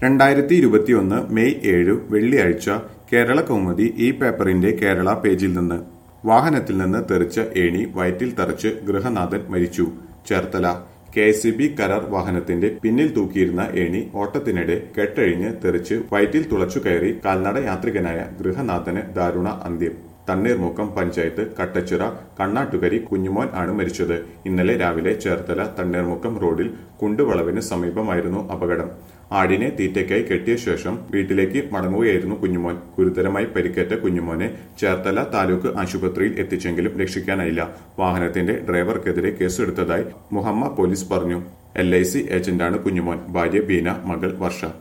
രണ്ടായിരത്തി ഇരുപത്തിയൊന്ന് മെയ് ഏഴ് വെള്ളിയാഴ്ച കേരള കൗമുദി ഈ പേപ്പറിന്റെ കേരള പേജിൽ നിന്ന് വാഹനത്തിൽ നിന്ന് തെറിച്ച ഏണി വയറ്റിൽ തറച്ച് ഗൃഹനാഥൻ മരിച്ചു Cherthala K S C B കരാർ വാഹനത്തിന്റെ പിന്നിൽ തൂക്കിയിരുന്ന ഏണി ഓട്ടത്തിനിടെ കെട്ടഴിഞ്ഞ് തെറിച്ച് വയറ്റിൽ തുളച്ചു കയറി കാൽനട യാത്രികനായ ഗൃഹനാഥന് ദാരുണ അന്ത്യം തണ്ണീർമുക്കം പഞ്ചായത്ത് കട്ടച്ചിറ കണ്ണാട്ടുകരി കുഞ്ഞുമോൻ ആണ് മരിച്ചത് ഇന്നലെ രാവിലെ ചേർത്തല തണ്ണീർമുക്കം റോഡിൽ കുണ്ടുവളവിന് സമീപമായിരുന്നു അപകടം ആടിനെ തീറ്റയ്ക്കായി കെട്ടിയ ശേഷം വീട്ടിലേക്ക് മടങ്ങുകയായിരുന്നു കുഞ്ഞുമോൻ ഗുരുതരമായി പരിക്കേറ്റ കുഞ്ഞുമോനെ ചേർത്തല താലൂക്ക് ആശുപത്രിയിൽ എത്തിച്ചെങ്കിലും രക്ഷിക്കാനായില്ല വാഹനത്തിന്റെ ഡ്രൈവർക്കെതിരെ കേസെടുത്തതായി മുഹമ്മ പോലീസ് പറഞ്ഞു എൽ ഐ സി ഏജന്റാണ് കുഞ്ഞുമോൻ ഭാര്യ ബീന മകൾ വർഷ